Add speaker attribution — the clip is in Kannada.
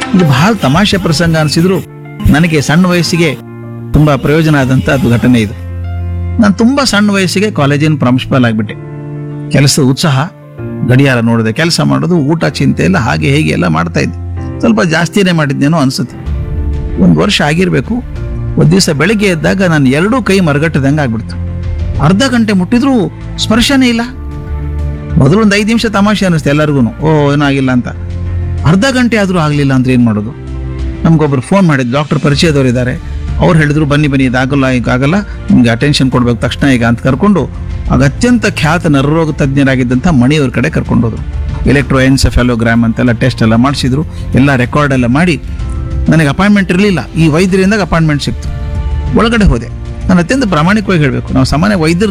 Speaker 1: ಇದು ಬಹಳ ತಮಾಷೆ ಪ್ರಸಂಗ ಅನಿಸಿದ್ರು ನನಗೆ ಸಣ್ಣ ವಯಸ್ಸಿಗೆ ತುಂಬಾ ಪ್ರಯೋಜನ ಆದಂತ ಅದು ಘಟನೆ ಇದು ನಾನು ತುಂಬಾ ಸಣ್ಣ ವಯಸ್ಸಿಗೆ ಕಾಲೇಜಿನ ಪ್ರಾಂಶುಪಾಲ್ ಆಗಿಬಿಟ್ಟೆ ಕೆಲಸದ ಉತ್ಸಾಹ ಗಡಿಯಾರ ನೋಡಿದೆ ಕೆಲಸ ಮಾಡೋದು ಊಟ ಚಿಂತೆ ಎಲ್ಲ ಹಾಗೆ ಹೇಗೆ ಎಲ್ಲ ಮಾಡ್ತಾ ಇದ್ದೆ ಸ್ವಲ್ಪ ಜಾಸ್ತಿನೇ ಮಾಡಿದ್ದೇನೋ ಅನ್ಸುತ್ತೆ ಒಂದು ವರ್ಷ ಆಗಿರಬೇಕು ಒಂದು ದಿವಸ ಬೆಳಿಗ್ಗೆ ಎದ್ದಾಗ ನಾನು ಎರಡೂ ಕೈ ಮರಗಟ್ಟದಂಗೆ ಆಗ್ಬಿಡ್ತು ಅರ್ಧ ಗಂಟೆ ಮುಟ್ಟಿದ್ರೂ ಸ್ಪರ್ಶನೇ ಇಲ್ಲ ಮೊದಲು ಒಂದು ಐದು ನಿಮಿಷ ತಮಾಷೆ ಅನ್ನಿಸ್ತು ಎಲ್ಲರಿಗೂ ಓ ಏನಾಗಿಲ್ಲ ಅಂತ ಅರ್ಧ ಗಂಟೆ ಆದರೂ ಆಗಲಿಲ್ಲ ಅಂದ್ರೆ ಏನು ಮಾಡೋದು ನಮ್ಗೊಬ್ರು ಫೋನ್ ಮಾಡಿದ್ರು ಡಾಕ್ಟರ್ ಪರಿಚಯದವರು ಇದ್ದಾರೆ ಅವ್ರು ಹೇಳಿದ್ರು ಬನ್ನಿ ಬನ್ನಿ ಇದಾಗಲ್ಲ ಈಗ ಆಗಲ್ಲ ನಿಮ್ಗೆ ಅಟೆನ್ಷನ್ ಕೊಡ್ಬೇಕು ತಕ್ಷಣ ಈಗ ಅಂತ ಕರ್ಕೊಂಡು ಆಗ ಅತ್ಯಂತ ಖ್ಯಾತ ನರರೋಗ ತಜ್ಞರಾಗಿದ್ದಂಥ ಮಣಿಯವ್ರ ಕಡೆ ಕರ್ಕೊಂಡೋದ್ರು ಎಲೆಕ್ಟ್ರೋ ಎನ್ಸೆಫೆಲೋಗ್ರಾಮ್ ಅಂತೆಲ್ಲ ಟೆಸ್ಟ್ ಎಲ್ಲ ಮಾಡಿಸಿದ್ರು ಎಲ್ಲ ರೆಕಾರ್ಡ್ ಎಲ್ಲ ಮಾಡಿ ನನಗೆ ಅಪಾಯಿಂಟ್ಮೆಂಟ್ ಇರಲಿಲ್ಲ ಈ ವೈದ್ಯರಿಂದಾಗ ಅಪಾಯಿಂಟ್ಮೆಂಟ್ ಸಿಕ್ತು ಒಳಗಡೆ ಹೋದೆ ನಾನು ಅತ್ಯಂತ ಪ್ರಾಮಾಣಿಕವಾಗಿ ಹೇಳಬೇಕು ನಾವು ಸಾಮಾನ್ಯ ವೈದ್ಯರು